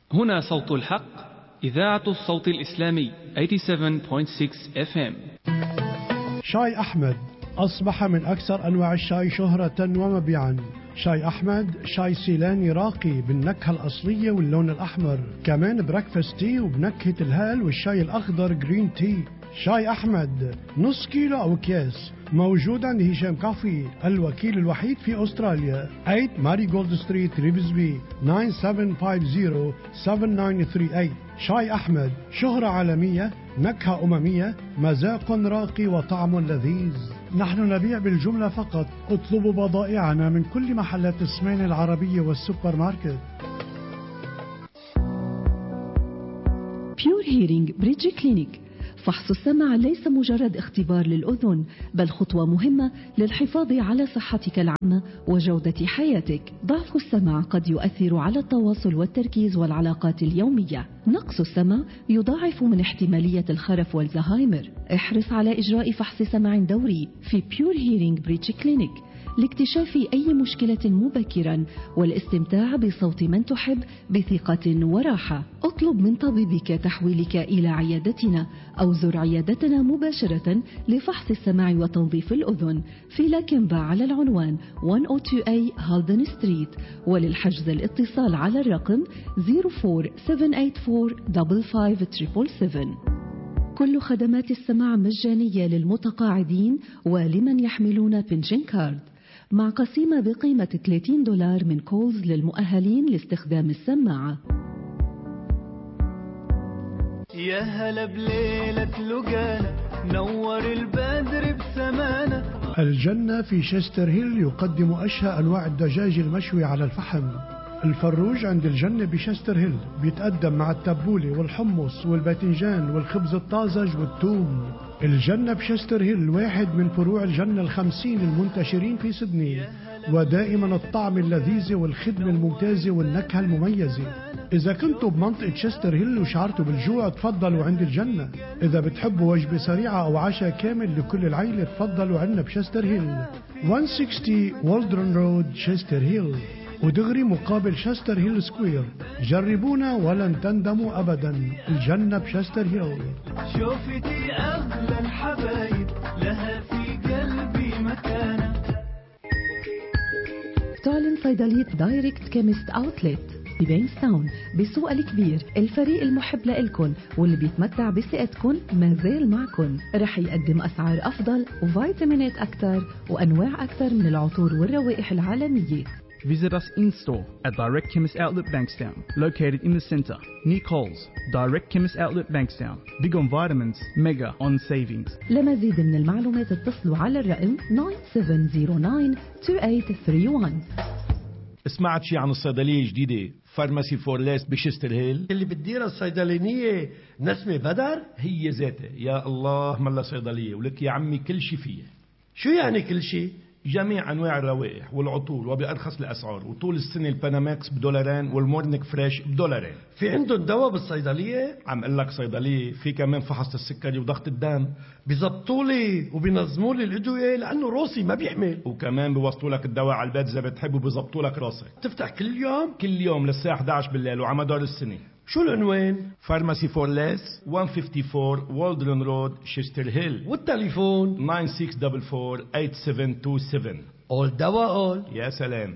هنا صوت الحق إذاعة الصوت الإسلامي 87.6 FM شاي أحمد أصبح من أكثر أنواع الشاي شهرة ومبيعا شاي أحمد شاي سيلاني راقي بالنكهة الأصلية واللون الأحمر كمان بريكفاست تي وبنكهة الهال والشاي الأخضر جرين تي شاي أحمد نص كيلو أو أكياس موجود عند هشام كافي الوكيل الوحيد في أستراليا 8 ماري جولد ستريت ريبزبي 9750-7938 شاي أحمد شهرة عالمية نكهة أممية مذاق راقي وطعم لذيذ نحن نبيع بالجملة فقط اطلبوا بضائعنا من كل محلات السمين العربية والسوبر ماركت بيور هيرينج بريدج كلينيك فحص السمع ليس مجرد اختبار للأذن بل خطوة مهمة للحفاظ على صحتك العامة وجودة حياتك ضعف السمع قد يؤثر على التواصل والتركيز والعلاقات اليومية نقص السمع يضاعف من احتمالية الخرف والزهايمر احرص على إجراء فحص سمع دوري في بيور هيرينج بريتش كلينيك لاكتشاف أي مشكلة مبكرا والاستمتاع بصوت من تحب بثقة وراحة اطلب من طبيبك تحويلك إلى عيادتنا أو زر عيادتنا مباشرة لفحص السمع وتنظيف الأذن في لاكنبا على العنوان 102A هالدن ستريت وللحجز الاتصال على الرقم 04784 كل خدمات السماع مجانية للمتقاعدين ولمن يحملون بنشن كارد مع قسيمة بقيمة 30 دولار من كولز للمؤهلين لاستخدام السماعة يا هلا بليلة لقانا نور البدر بسمانا الجنة في شستر هيل يقدم أشهى أنواع الدجاج المشوي على الفحم الفروج عند الجنة بشستر هيل بيتقدم مع التبولة والحمص والباذنجان والخبز الطازج والثوم الجنة بشستر هيل واحد من فروع الجنة الخمسين المنتشرين في سدني ودائما الطعم اللذيذ والخدمة الممتازة والنكهة المميزة إذا كنتوا بمنطقة شستر هيل وشعرتوا بالجوع تفضلوا عند الجنة إذا بتحبوا وجبة سريعة أو عشاء كامل لكل العيلة تفضلوا عندنا بشستر هيل 160 والدرن رود شستر هيل ودغري مقابل شستر هيل سكوير جربونا ولن تندموا أبدا الجنة بشستر هيل شوفتي أغلى الحبايب لها في قلبي مكانة تعلن صيدلية دايركت كيمست اوتلت ببينستاون بالسوق الكبير الفريق المحب لإلكن واللي بيتمتع بثقتكن ما زال معكن رح يقدم أسعار أفضل وفيتامينات أكثر وأنواع أكثر من العطور والروائح العالمية Visit us in store at Direct Chemist Outlet Bankstown, located in the centre, near Coles. Direct Chemist Outlet Bankstown. Big on vitamins, mega on savings. لمزيد من المعلومات اتصلوا على الرقم 97092831 سمعت شي عن الصيدلية الجديدة فارماسي فور ليس بشستر هيل اللي بتديرها الصيدلانية نسمة بدر هي ذاتها يا الله ملا صيدلية ولك يا عمي كل شي فيها شو يعني كل شيء جميع انواع الروائح والعطور وبارخص الاسعار وطول السنه الباناماكس بدولارين والمورنيك فريش بدولارين في عندهم دواء بالصيدلية عم اقول لك صيدليه في كمان فحص السكري وضغط الدم بيزبطوا لي وبينظموا لي الادوية لانه روسي ما بيحمل وكمان بيوصلوا لك الدواء على البيت اذا بتحب وبيظبطوا لك راسك تفتح كل يوم كل يوم للساعه 11 بالليل وعلى مدار السنه شو العنوان فارماسي فور ليس 154 والدرن رود شيستر هيل والتليفون 9644 8727 اول دواء اول يا سلام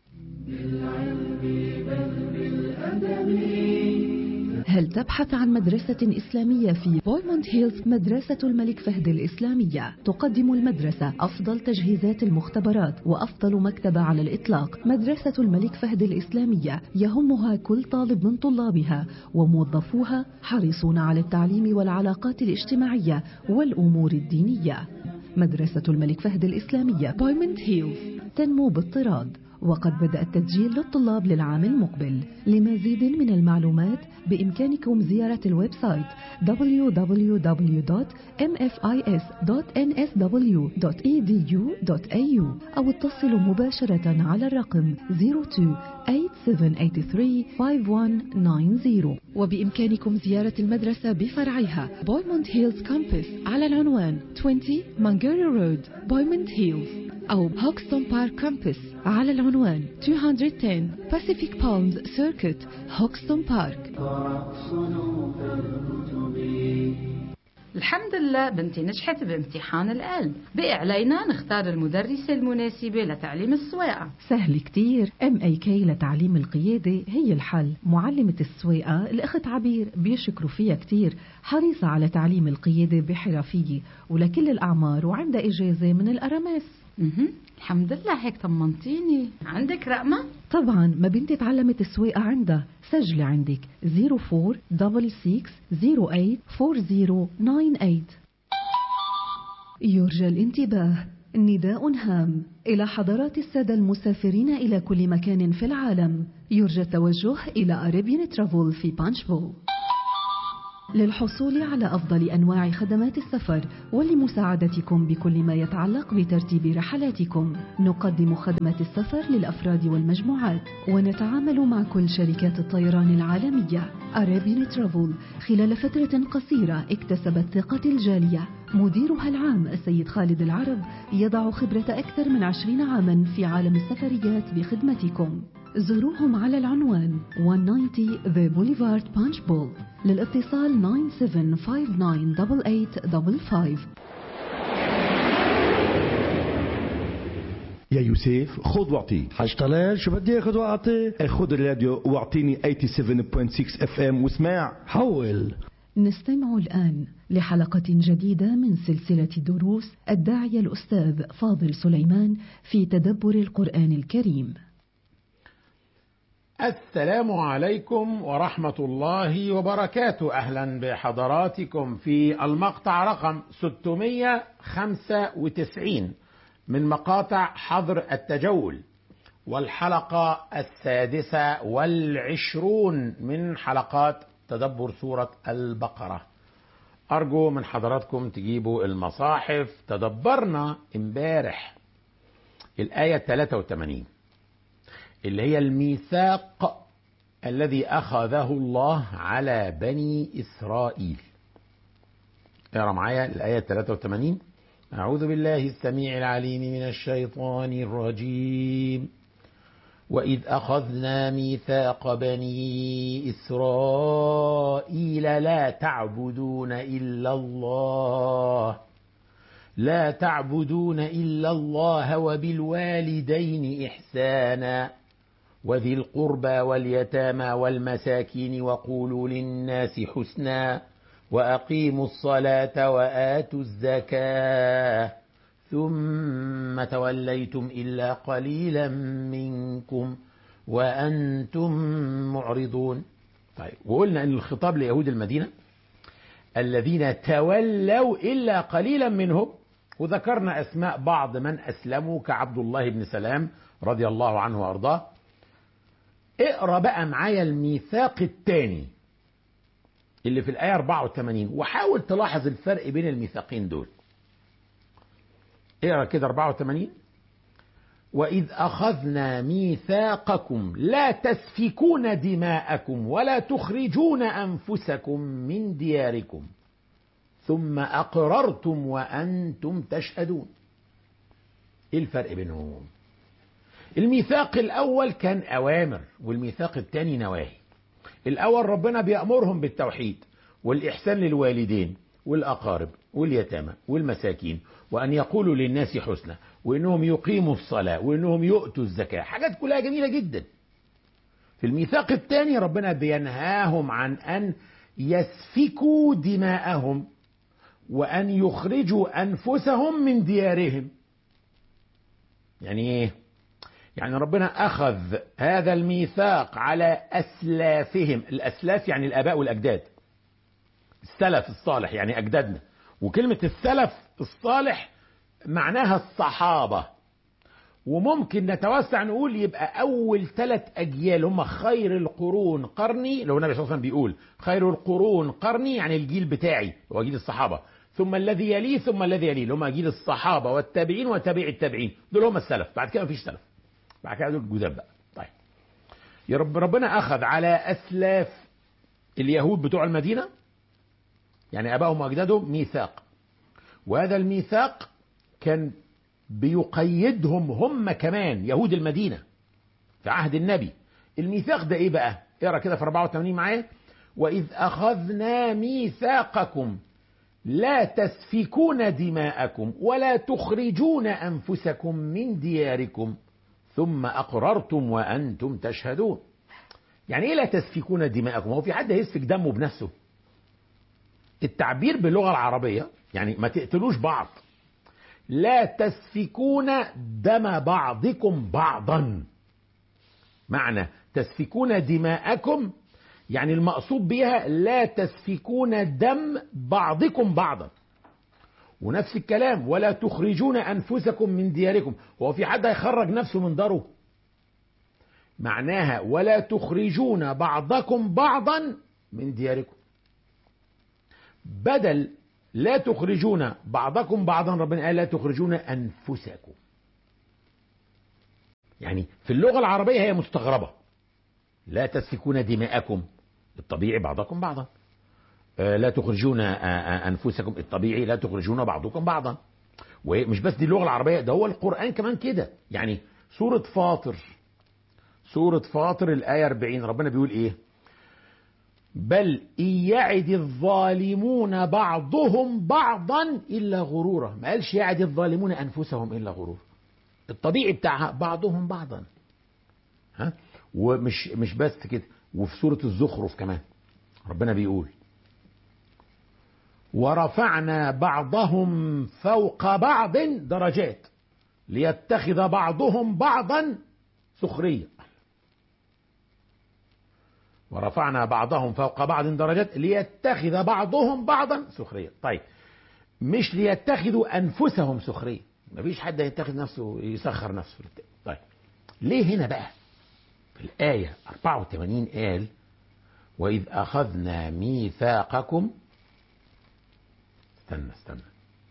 هل تبحث عن مدرسة إسلامية في بويموند هيلز مدرسة الملك فهد الإسلامية تقدم المدرسة أفضل تجهيزات المختبرات وأفضل مكتبة على الإطلاق مدرسة الملك فهد الإسلامية يهمها كل طالب من طلابها وموظفوها حريصون على التعليم والعلاقات الاجتماعية والأمور الدينية مدرسة الملك فهد الإسلامية بويموند هيلز تنمو باضطراد وقد بدأ التسجيل للطلاب للعام المقبل لمزيد من المعلومات بإمكانكم زيارة الويب سايت www.mfis.nsw.edu.au أو اتصلوا مباشرة على الرقم وبإمكانكم زيارة المدرسة بفرعها بويموند هيلز كامبس على العنوان 20 مانجيري رود بويموند هيلز أو هوكستون بارك كامبس على العنوان 210 Pacific Palms Circuit هوكستون بارك الحمد لله بنتي نجحت بامتحان القلب بقي علينا نختار المدرسة المناسبة لتعليم السواقة سهل كتير ام اي كي لتعليم القيادة هي الحل معلمة السواقة الأخت عبير بيشكروا فيها كتير حريصة على تعليم القيادة بحرفية ولكل الأعمار وعندها إجازة من الأرامس مهم. الحمد لله هيك طمنتيني عندك رقمة؟ طبعا ما بنتي تعلمت السواقة عندها سجلي عندك 0466084098 يرجى الانتباه نداء هام إلى حضرات السادة المسافرين إلى كل مكان في العالم يرجى التوجه إلى أريبيان ترافل في بانشبو للحصول على أفضل أنواع خدمات السفر ولمساعدتكم بكل ما يتعلق بترتيب رحلاتكم نقدم خدمات السفر للأفراد والمجموعات ونتعامل مع كل شركات الطيران العالمية أرابين ترافل خلال فترة قصيرة اكتسبت ثقة الجالية مديرها العام السيد خالد العرب يضع خبرة أكثر من عشرين عاما في عالم السفريات بخدمتكم زوروهم على العنوان 190 The Boulevard Punch Bowl للاتصال 97598855 يا يوسف خذ واعطي حاج طلال شو بدي اخذ واعطي خذ الراديو واعطيني 87.6 اف ام واسمع حول نستمع الآن لحلقة جديدة من سلسلة دروس الداعية الأستاذ فاضل سليمان في تدبر القرآن الكريم السلام عليكم ورحمة الله وبركاته أهلا بحضراتكم في المقطع رقم 695 من مقاطع حظر التجول والحلقة السادسة والعشرون من حلقات تدبر سورة البقرة أرجو من حضراتكم تجيبوا المصاحف تدبرنا امبارح الآية 83 اللي هي الميثاق الذي أخذه الله على بني إسرائيل اقرا معايا الآية 83 أعوذ بالله السميع العليم من الشيطان الرجيم وإذ أخذنا ميثاق بني إسرائيل لا تعبدون إلا الله لا تعبدون إلا الله وبالوالدين إحسانا وذي القربى واليتامى والمساكين وقولوا للناس حسنا وأقيموا الصلاة وآتوا الزكاة ثم توليتم إلا قليلا منكم وأنتم معرضون طيب وقلنا أن الخطاب ليهود المدينة الذين تولوا إلا قليلا منهم وذكرنا أسماء بعض من أسلموا كعبد الله بن سلام رضي الله عنه وأرضاه اقرأ بقى معايا الميثاق الثاني اللي في الآية 84 وحاول تلاحظ الفرق بين الميثاقين دول اقرأ كده 84 وإذ أخذنا ميثاقكم لا تسفكون دماءكم ولا تخرجون أنفسكم من دياركم ثم أقررتم وأنتم تشهدون إيه الفرق بينهم الميثاق الأول كان أوامر والميثاق الثاني نواهي الأول ربنا بيأمرهم بالتوحيد والإحسان للوالدين والأقارب واليتامى والمساكين وأن يقولوا للناس حسنى وإنهم يقيموا الصلاة وإنهم يؤتوا الزكاة حاجات كلها جميلة جدا في الميثاق الثاني ربنا بينهاهم عن أن يسفكوا دماءهم وأن يخرجوا أنفسهم من ديارهم يعني إيه؟ يعني ربنا أخذ هذا الميثاق على أسلافهم الأسلاف يعني الآباء والأجداد السلف الصالح يعني أجدادنا وكلمة السلف الصالح معناها الصحابة وممكن نتوسع نقول يبقى أول ثلاث أجيال هم خير القرون قرني لو النبي صلى الله عليه وسلم بيقول خير القرون قرني يعني الجيل بتاعي هو جيل الصحابة ثم الذي يليه ثم الذي يليه اللي هم جيل الصحابة والتابعين وتابعي التابعين دول هم السلف بعد كده مفيش سلف بعد كده دول الجداد بقى طيب يا رب ربنا أخذ على أسلاف اليهود بتوع المدينة يعني أبائهم وأجدادهم ميثاق وهذا الميثاق كان بيقيدهم هم كمان يهود المدينة في عهد النبي الميثاق ده ايه بقى اقرا كده في 84 معايا واذ اخذنا ميثاقكم لا تسفكون دماءكم ولا تخرجون انفسكم من دياركم ثم اقررتم وانتم تشهدون يعني ايه لا تسفكون دماءكم هو في حد هيسفك دمه بنفسه التعبير باللغه العربيه يعني ما تقتلوش بعض لا تسفكون دم بعضكم بعضا معنى تسفكون دماءكم يعني المقصود بها لا تسفكون دم بعضكم بعضا ونفس الكلام ولا تخرجون انفسكم من دياركم هو في حد هيخرج نفسه من داره معناها ولا تخرجون بعضكم بعضا من دياركم بدل لا تخرجون بعضكم بعضا ربنا قال لا تخرجون انفسكم يعني في اللغه العربيه هي مستغربه لا تسفكون دماءكم الطبيعي بعضكم بعضا لا تخرجون انفسكم الطبيعي لا تخرجون بعضكم بعضا ومش بس دي اللغه العربيه ده هو القران كمان كده يعني سوره فاطر سوره فاطر الايه 40 ربنا بيقول ايه بل إن يعد الظالمون بعضهم بعضا إلا غرورا ما قالش يعد الظالمون أنفسهم إلا غرورا الطبيعي بتاعها بعضهم بعضا ها ومش مش بس كده وفي سورة الزخرف كمان ربنا بيقول ورفعنا بعضهم فوق بعض درجات ليتخذ بعضهم بعضا سخرية ورفعنا بعضهم فوق بعض درجات ليتخذ بعضهم بعضا سخرية طيب مش ليتخذوا أنفسهم سخرية مفيش حد يتخذ نفسه يسخر نفسه طيب ليه هنا بقى في الآية 84 قال وإذ أخذنا ميثاقكم استنى استنى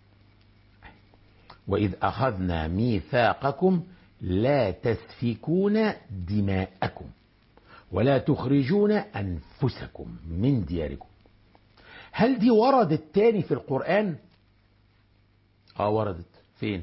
وإذ أخذنا ميثاقكم لا تسفكون دماءكم ولا تخرجون أنفسكم من دياركم هل دي وردت تاني في القرآن اه وردت فين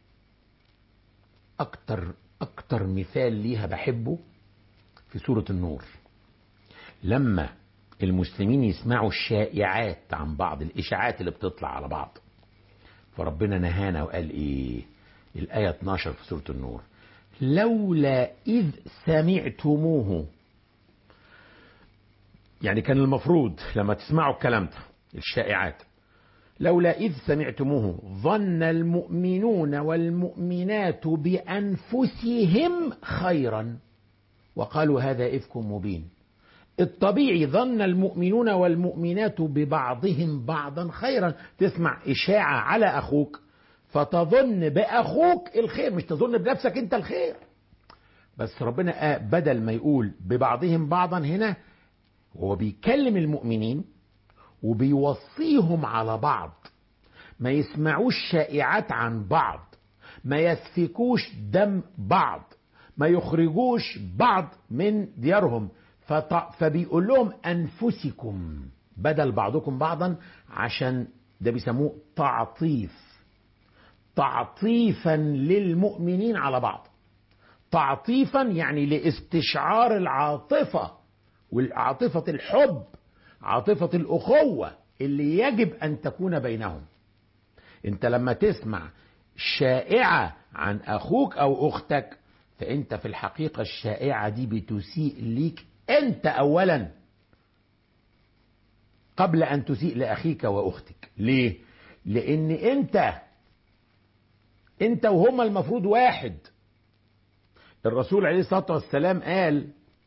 أكتر أكتر مثال ليها بحبه في سورة النور لما المسلمين يسمعوا الشائعات عن بعض الإشاعات اللي بتطلع على بعض فربنا نهانا وقال إيه الآية 12 في سورة النور لولا إذ سمعتموه يعني كان المفروض لما تسمعوا الكلام ده الشائعات لولا إذ سمعتموه ظن المؤمنون والمؤمنات بأنفسهم خيرا وقالوا هذا إفك مبين الطبيعي ظن المؤمنون والمؤمنات ببعضهم بعضا خيرا تسمع إشاعة على أخوك فتظن بأخوك الخير مش تظن بنفسك أنت الخير بس ربنا بدل ما يقول ببعضهم بعضا هنا هو بيكلم المؤمنين وبيوصيهم على بعض ما يسمعوش شائعات عن بعض ما يسفكوش دم بعض ما يخرجوش بعض من ديارهم فبيقول لهم أنفسكم بدل بعضكم بعضا عشان ده بيسموه تعطيف تعطيفا للمؤمنين على بعض تعطيفا يعني لاستشعار العاطفة والعاطفة الحب عاطفة الأخوة اللي يجب أن تكون بينهم أنت لما تسمع شائعة عن أخوك أو أختك فأنت في الحقيقة الشائعة دي بتسيء ليك أنت أولا قبل أن تسيء لأخيك وأختك ليه؟ لأن أنت أنت وهما المفروض واحد الرسول عليه الصلاة والسلام قال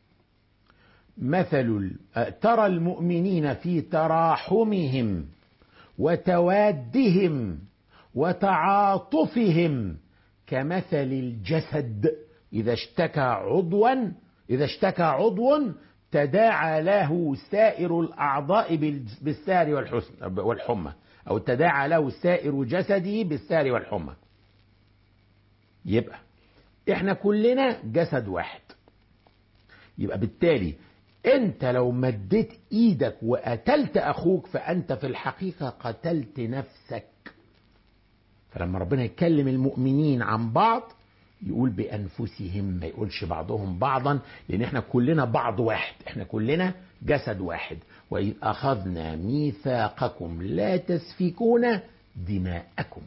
مثل ترى المؤمنين في تراحمهم وتوادهم وتعاطفهم كمثل الجسد إذا اشتكى عضوا إذا اشتكى عضو تداعى له سائر الأعضاء بالسار والحسن والحمى أو تداعى له سائر جسده بالسار والحمى يبقى احنا كلنا جسد واحد يبقى بالتالي انت لو مديت ايدك وقتلت اخوك فانت في الحقيقة قتلت نفسك فلما ربنا يكلم المؤمنين عن بعض يقول بانفسهم ما يقولش بعضهم بعضا لان احنا كلنا بعض واحد احنا كلنا جسد واحد واذ اخذنا ميثاقكم لا تسفكون دماءكم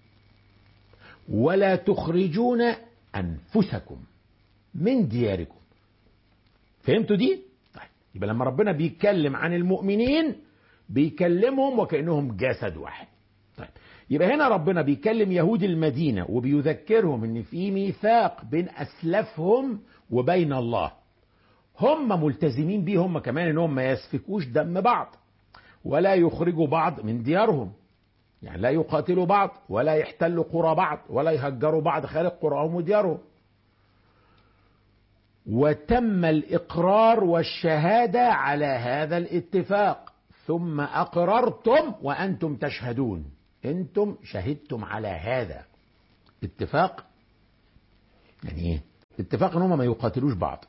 ولا تخرجون انفسكم من دياركم فهمتوا دي طيب يبقى لما ربنا بيتكلم عن المؤمنين بيكلمهم وكانهم جسد واحد طيب يبقى هنا ربنا بيكلم يهود المدينه وبيذكرهم ان في ميثاق بين اسلافهم وبين الله هم ملتزمين بيه هم كمان انهم ما يسفكوش دم بعض ولا يخرجوا بعض من ديارهم يعني لا يقاتلوا بعض ولا يحتلوا قرى بعض ولا يهجروا بعض خارج قراهم وديارهم وتم الاقرار والشهاده على هذا الاتفاق ثم اقررتم وانتم تشهدون انتم شهدتم على هذا اتفاق يعني ايه اتفاق ان هم ما يقاتلوش بعض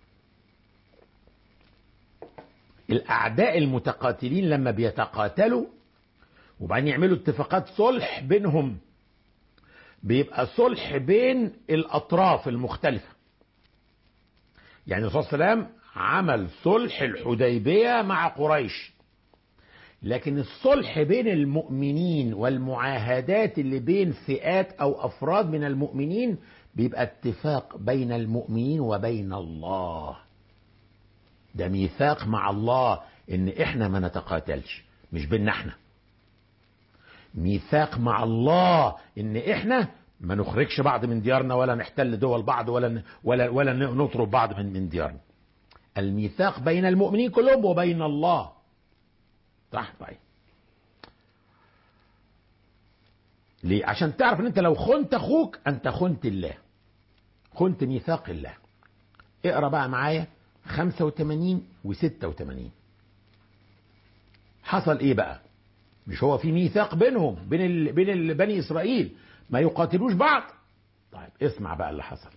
الاعداء المتقاتلين لما بيتقاتلوا وبعدين يعملوا اتفاقات صلح بينهم بيبقى صلح بين الاطراف المختلفه يعني الرسول صلى الله عليه وسلم عمل صلح الحديبيه مع قريش لكن الصلح بين المؤمنين والمعاهدات اللي بين فئات او افراد من المؤمنين بيبقى اتفاق بين المؤمنين وبين الله ده ميثاق مع الله ان احنا ما نتقاتلش مش بيننا احنا ميثاق مع الله ان احنا ما نخرجش بعض من ديارنا ولا نحتل دول بعض ولا ولا ولا نطرد بعض من من ديارنا الميثاق بين المؤمنين كلهم وبين الله صح طيب ليه عشان تعرف ان انت لو خنت اخوك انت خنت الله خنت ميثاق الله اقرا بقى معايا 85 و86 حصل ايه بقى مش هو في ميثاق بينهم بين ال... بين ال... بني اسرائيل ما يقاتلوش بعض طيب اسمع بقى اللي حصل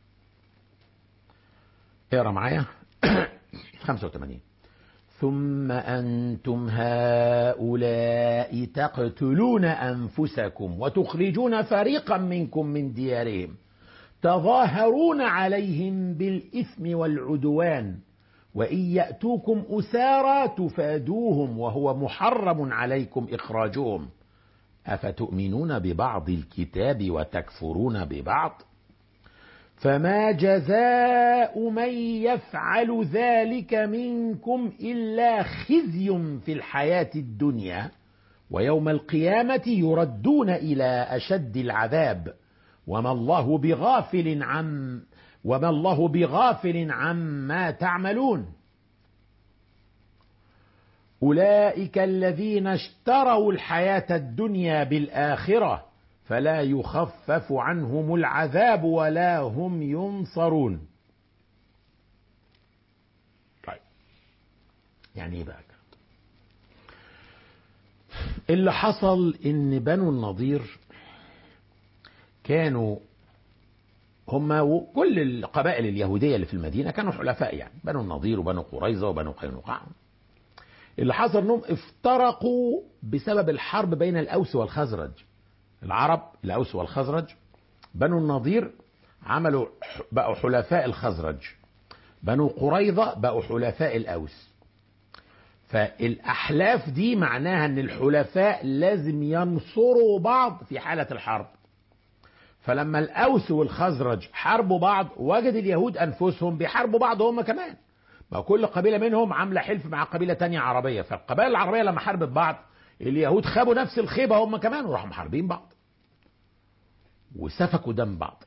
اقرا معايا 85 ثم انتم هؤلاء تقتلون انفسكم وتخرجون فريقا منكم من ديارهم تظاهرون عليهم بالاثم والعدوان وان ياتوكم اسارى تفادوهم وهو محرم عليكم اخراجهم افتؤمنون ببعض الكتاب وتكفرون ببعض فما جزاء من يفعل ذلك منكم الا خزي في الحياه الدنيا ويوم القيامه يردون الى اشد العذاب وما الله بغافل عن وما الله بغافل عما تعملون اولئك الذين اشتروا الحياه الدنيا بالاخره فلا يخفف عنهم العذاب ولا هم ينصرون طيب يعني ايه بقى اللي حصل ان بنو النضير كانوا هم وكل القبائل اليهوديه اللي في المدينه كانوا حلفاء يعني بنو النضير وبنو قريظه وبنو قينقاع اللي حصل انهم افترقوا بسبب الحرب بين الاوس والخزرج العرب الاوس والخزرج بنو النضير عملوا بقوا حلفاء الخزرج بنو قريظه بقوا حلفاء الاوس فالاحلاف دي معناها ان الحلفاء لازم ينصروا بعض في حاله الحرب فلما الاوس والخزرج حاربوا بعض وجد اليهود انفسهم بيحاربوا بعض هم كمان ما كل قبيله منهم عامله حلف مع قبيله تانية عربيه فالقبائل العربيه لما حاربت بعض اليهود خابوا نفس الخيبه هم كمان وراحوا محاربين بعض وسفكوا دم بعض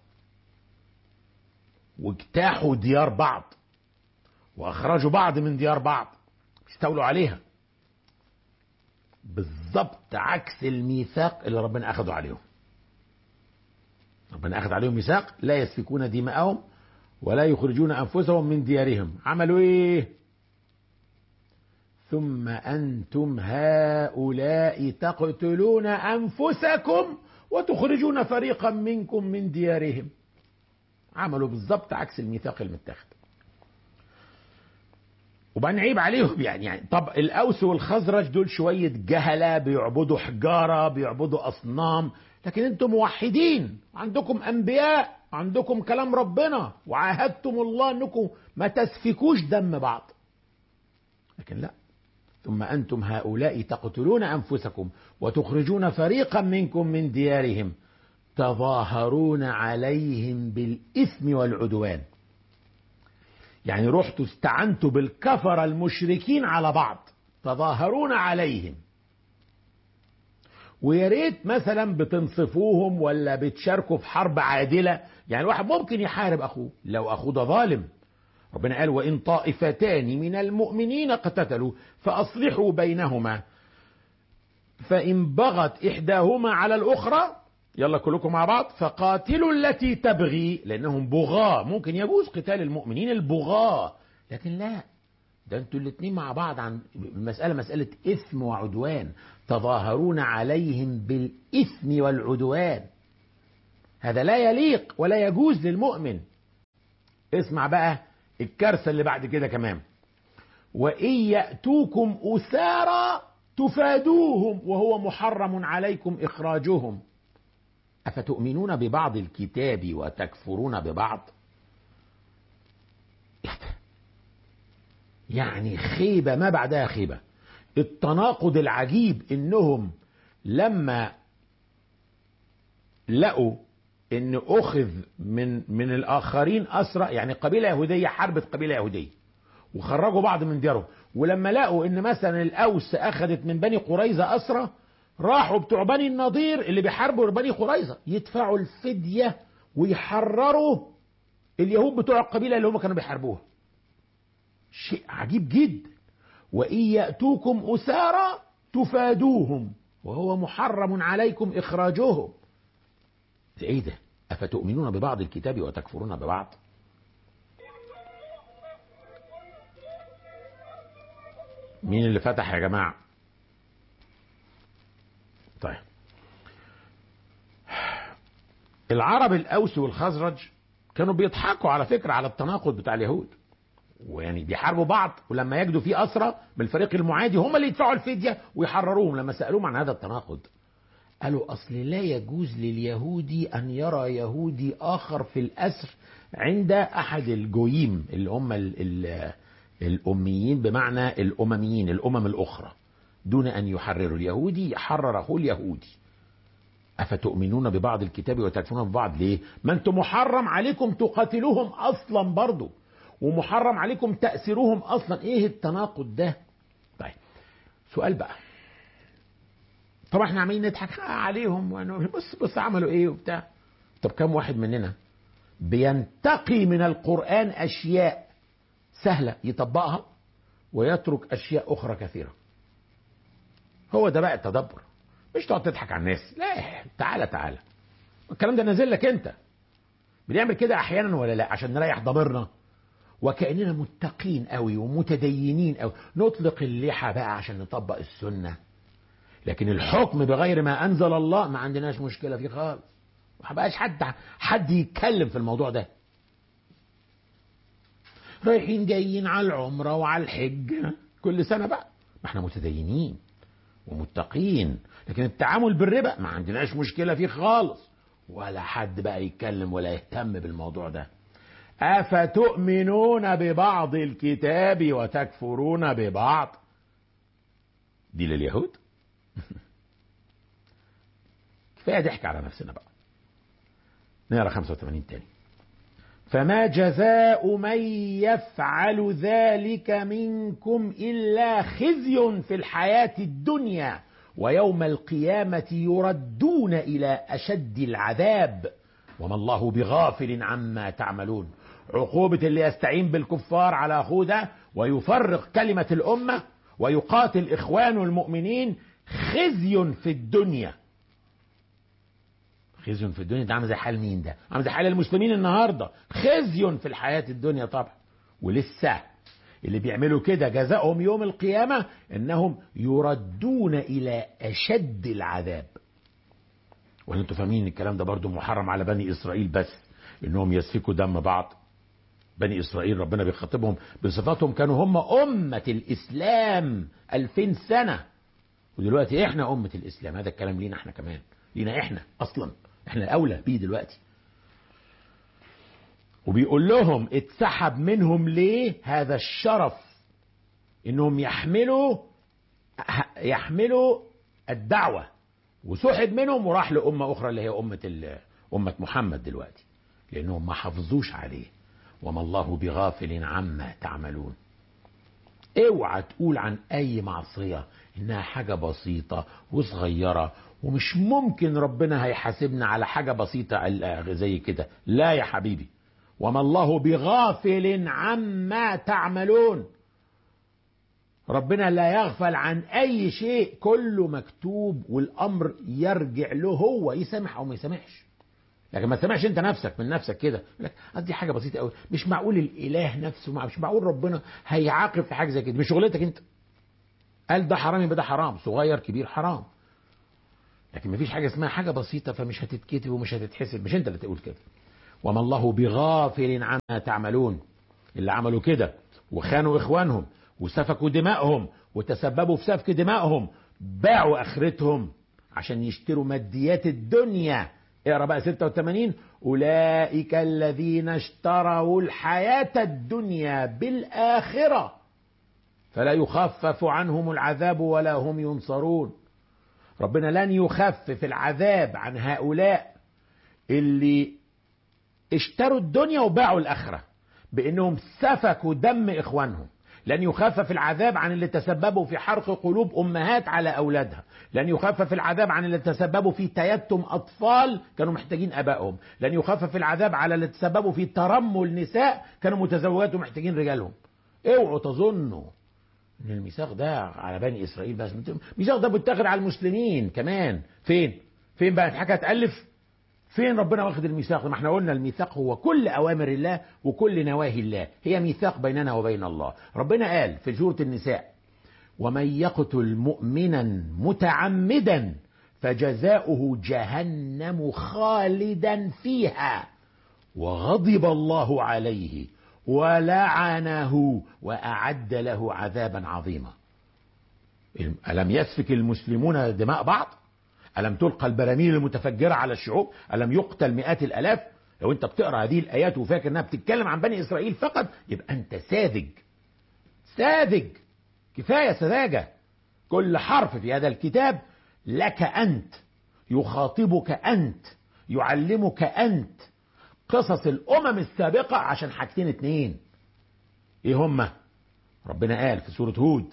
واجتاحوا ديار بعض واخرجوا بعض من ديار بعض استولوا عليها بالظبط عكس الميثاق اللي ربنا اخذه عليهم ربنا اخذ عليهم ميثاق لا يسفكون دماءهم ولا يخرجون انفسهم من ديارهم عملوا ايه ثم انتم هؤلاء تقتلون انفسكم وتخرجون فريقا منكم من ديارهم عملوا بالظبط عكس الميثاق المتاخد وبعدين عيب عليهم يعني, يعني طب الاوس والخزرج دول شويه جهله بيعبدوا حجاره بيعبدوا اصنام لكن انتم موحدين عندكم انبياء عندكم كلام ربنا وعاهدتم الله انكم ما تسفكوش دم بعض لكن لا ثم انتم هؤلاء تقتلون انفسكم وتخرجون فريقا منكم من ديارهم تظاهرون عليهم بالاثم والعدوان يعني رحتوا استعنتوا بالكفر المشركين على بعض تظاهرون عليهم ويا ريت مثلا بتنصفوهم ولا بتشاركوا في حرب عادله يعني الواحد ممكن يحارب اخوه لو اخوه ده ظالم ربنا قال وان طائفتان من المؤمنين اقتتلوا فاصلحوا بينهما فان بغت احداهما على الاخرى يلا كلكم مع بعض فقاتلوا التي تبغي لانهم بغاة ممكن يجوز قتال المؤمنين البغاة لكن لا ده انتوا الاتنين مع بعض عن المسألة مسألة إثم وعدوان تظاهرون عليهم بالإثم والعدوان هذا لا يليق ولا يجوز للمؤمن اسمع بقى الكارثة اللي بعد كده كمان وإن يأتوكم أسارى تفادوهم وهو محرم عليكم إخراجهم أفتؤمنون ببعض الكتاب وتكفرون ببعض يعني خيبة ما بعدها خيبة التناقض العجيب انهم لما لقوا ان اخذ من من الاخرين اسرى يعني قبيله يهوديه حربت قبيله يهوديه وخرجوا بعض من ديارهم ولما لقوا ان مثلا الاوس اخذت من بني قريظه اسرى راحوا بتوع بني النضير اللي بيحاربوا بني قريظه يدفعوا الفديه ويحرروا اليهود بتوع القبيله اللي هم كانوا بيحاربوها شيء عجيب جدا وإن يأتوكم أسارى تفادوهم وهو محرم عليكم إخراجهم ده إيه ده أفتؤمنون ببعض الكتاب وتكفرون ببعض مين اللي فتح يا جماعة طيب العرب الأوس والخزرج كانوا بيضحكوا على فكرة على التناقض بتاع اليهود ويعني بيحاربوا بعض ولما يجدوا فيه أسرى بالفريق المعادي هم اللي يدفعوا الفدية ويحرروهم لما سألوهم عن هذا التناقض قالوا أصل لا يجوز لليهودي أن يرى يهودي آخر في الأسر عند أحد الجويم اللي هم ال ال الأميين بمعنى الأمميين الأمم الأخرى دون أن يحرروا اليهودي يحرر أخوه اليهودي أفتؤمنون ببعض الكتاب وتكفرون ببعض ليه؟ ما أنتم محرم عليكم تقاتلوهم أصلا برضو ومحرم عليكم تأسيرهم أصلا إيه التناقض ده طيب سؤال بقى طبعا احنا عمالين نضحك عليهم ونقول بص بص عملوا ايه وبتاع طب كم واحد مننا بينتقي من القرآن أشياء سهلة يطبقها ويترك أشياء أخرى كثيرة هو ده بقى التدبر مش تقعد تضحك على الناس لا تعالى تعالى الكلام ده نازل لك انت بنعمل كده احيانا ولا لا عشان نريح ضميرنا وكأننا متقين قوي ومتدينين قوي نطلق اللحى بقى عشان نطبق السنة لكن الحكم بغير ما أنزل الله ما عندناش مشكلة فيه خالص ما بقاش حد حد يتكلم في الموضوع ده رايحين جايين على العمرة وعلى الحج كل سنة بقى ما احنا متدينين ومتقين لكن التعامل بالربا ما عندناش مشكلة فيه خالص ولا حد بقى يتكلم ولا يهتم بالموضوع ده أفتؤمنون ببعض الكتاب وتكفرون ببعض دي لليهود كفاية ضحك على نفسنا بقى نقرا 85 تاني فما جزاء من يفعل ذلك منكم إلا خزي في الحياة الدنيا ويوم القيامة يردون إلى أشد العذاب وما الله بغافل عما تعملون عقوبة اللي يستعين بالكفار على أخوه ده ويفرق كلمة الأمة ويقاتل إخوانه المؤمنين خزي في الدنيا خزي في الدنيا ده عامل زي حال مين ده عامل زي حال المسلمين النهاردة خزي في الحياة الدنيا طبعا ولسه اللي بيعملوا كده جزاؤهم يوم القيامة انهم يردون الى اشد العذاب ولا انتوا فاهمين الكلام ده برضو محرم على بني اسرائيل بس انهم يسفكوا دم بعض بني إسرائيل ربنا بيخاطبهم بصفاتهم كانوا هم أمة الإسلام ألفين سنة ودلوقتي إحنا أمة الإسلام هذا الكلام لينا إحنا كمان لينا إحنا أصلا إحنا الأولى بيه دلوقتي وبيقول لهم اتسحب منهم ليه هذا الشرف انهم يحملوا يحملوا الدعوة وسحب منهم وراح لأمة أخرى اللي هي أمة ال- أمة محمد دلوقتي لأنهم ما حافظوش عليه وما الله بغافل عما تعملون اوعى تقول عن أي معصية إنها حاجة بسيطة وصغيرة ومش ممكن ربنا هيحاسبنا على حاجة بسيطة زي كده لا يا حبيبي وما الله بغافل عما تعملون ربنا لا يغفل عن اي شيء كله مكتوب والامر يرجع له هو يسامح او ما يسامحش لكن ما تسامحش انت نفسك من نفسك كده يقول لك قصدي حاجه بسيطه قوي مش معقول الاله نفسه مع- مش معقول ربنا هيعاقب في حاجه زي كده مش شغلتك انت قال ده حرام يبقى ده حرام صغير كبير حرام لكن مفيش حاجه اسمها حاجه بسيطه فمش هتتكتب ومش هتتحسب مش انت اللي تقول كده وما الله بغافل عما تعملون اللي عملوا كده وخانوا اخوانهم وسفكوا دمائهم وتسببوا في سفك دمائهم باعوا اخرتهم عشان يشتروا ماديات الدنيا اقرا بقى 86 اولئك الذين اشتروا الحياه الدنيا بالاخره فلا يخفف عنهم العذاب ولا هم ينصرون ربنا لن يخفف العذاب عن هؤلاء اللي اشتروا الدنيا وباعوا الآخرة بأنهم سفكوا دم إخوانهم لن يخفف العذاب عن اللي تسببوا في حرق قلوب أمهات على أولادها لن يخفف العذاب عن اللي تسببوا في تيتم أطفال كانوا محتاجين أبائهم لن يخفف العذاب على اللي تسببوا في ترمل نساء كانوا متزوجات ومحتاجين رجالهم اوعوا تظنوا ان الميثاق ده على بني اسرائيل بس الميثاق ده بيتاخد على المسلمين كمان فين فين بقى حاجه تالف فين ربنا واخد الميثاق ما احنا قلنا الميثاق هو كل اوامر الله وكل نواهي الله هي ميثاق بيننا وبين الله ربنا قال في سوره النساء ومن يقتل مؤمنا متعمدا فجزاؤه جهنم خالدا فيها وغضب الله عليه ولعنه واعد له عذابا عظيما الم يسفك المسلمون دماء بعض ألم تلقى البراميل المتفجرة على الشعوب ألم يقتل مئات الألاف لو أنت بتقرأ هذه الآيات وفاكر أنها بتتكلم عن بني إسرائيل فقط يبقى أنت ساذج ساذج كفاية سذاجة كل حرف في هذا الكتاب لك أنت يخاطبك أنت يعلمك أنت قصص الأمم السابقة عشان حاجتين اتنين إيه هما ربنا قال في سورة هود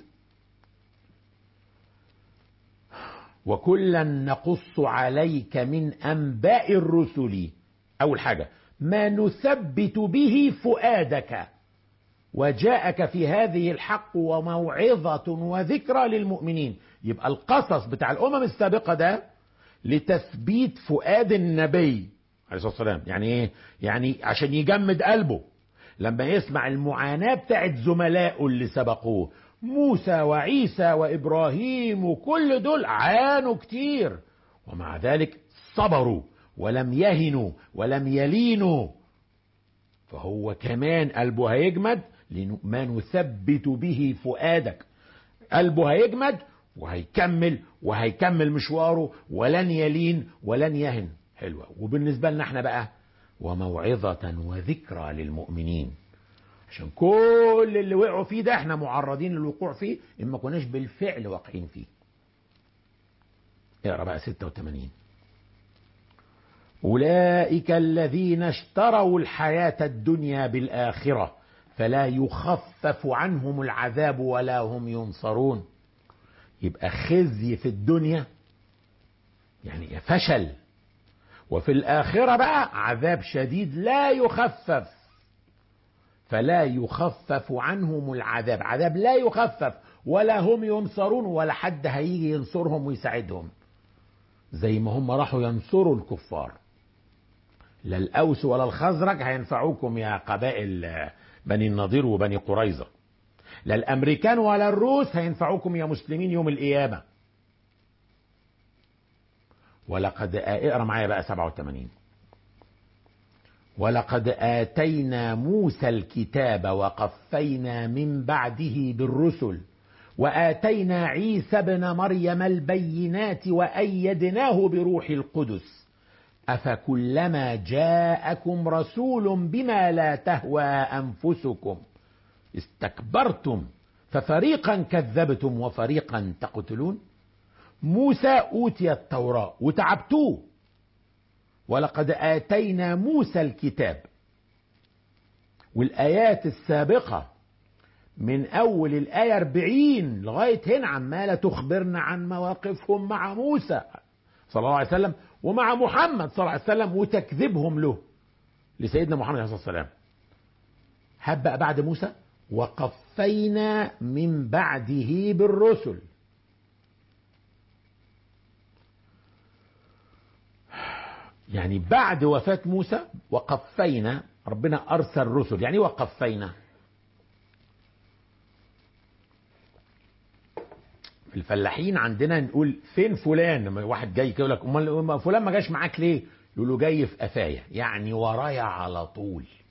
وكلا نقص عليك من انباء الرسل اول حاجه ما نثبت به فؤادك وجاءك في هذه الحق وموعظه وذكرى للمؤمنين يبقى القصص بتاع الامم السابقه ده لتثبيت فؤاد النبي عليه الصلاه والسلام يعني ايه يعني عشان يجمد قلبه لما يسمع المعاناه بتاعت زملائه اللي سبقوه موسى وعيسى وابراهيم وكل دول عانوا كتير ومع ذلك صبروا ولم يهنوا ولم يلينوا فهو كمان قلبه هيجمد ما نثبت به فؤادك قلبه هيجمد وهيكمل وهيكمل مشواره ولن يلين ولن يهن حلوة وبالنسبة لنا احنا بقى وموعظة وذكرى للمؤمنين عشان كل اللي وقعوا فيه ده احنا معرضين للوقوع فيه ان ما كناش بالفعل واقعين فيه اقرا بقى 86 اولئك الذين اشتروا الحياه الدنيا بالاخره فلا يخفف عنهم العذاب ولا هم ينصرون يبقى خزي في الدنيا يعني فشل وفي الاخره بقى عذاب شديد لا يخفف فلا يخفف عنهم العذاب عذاب لا يخفف ولا هم ينصرون ولا حد هيجي ينصرهم ويساعدهم زي ما هم راحوا ينصروا الكفار لا الأوس ولا الخزرج هينفعوكم يا قبائل بني النضير وبني قريظة لا الأمريكان ولا الروس هينفعوكم يا مسلمين يوم القيامة ولقد اقرا معايا بقى 87 ولقد آتينا موسى الكتاب وقفينا من بعده بالرسل وآتينا عيسى ابن مريم البينات وأيدناه بروح القدس أفكلما جاءكم رسول بما لا تهوى أنفسكم استكبرتم ففريقا كذبتم وفريقا تقتلون موسى أوتي التوراة وتعبتوه ولقد آتينا موسى الكتاب والآيات السابقة من أول الآية 40 لغاية هنا عمالة تخبرنا عن مواقفهم مع موسى صلى الله عليه وسلم ومع محمد صلى الله عليه وسلم وتكذيبهم له لسيدنا محمد عليه الصلاة والسلام هبقى بعد موسى وقفينا من بعده بالرسل يعني بعد وفاة موسى وقفينا ربنا أرسل رسل يعني وقفينا في الفلاحين عندنا نقول فين فلان لما واحد جاي كده يقول لك امال فلان ما جاش معاك ليه؟ يقول له جاي في قفايا يعني ورايا على طول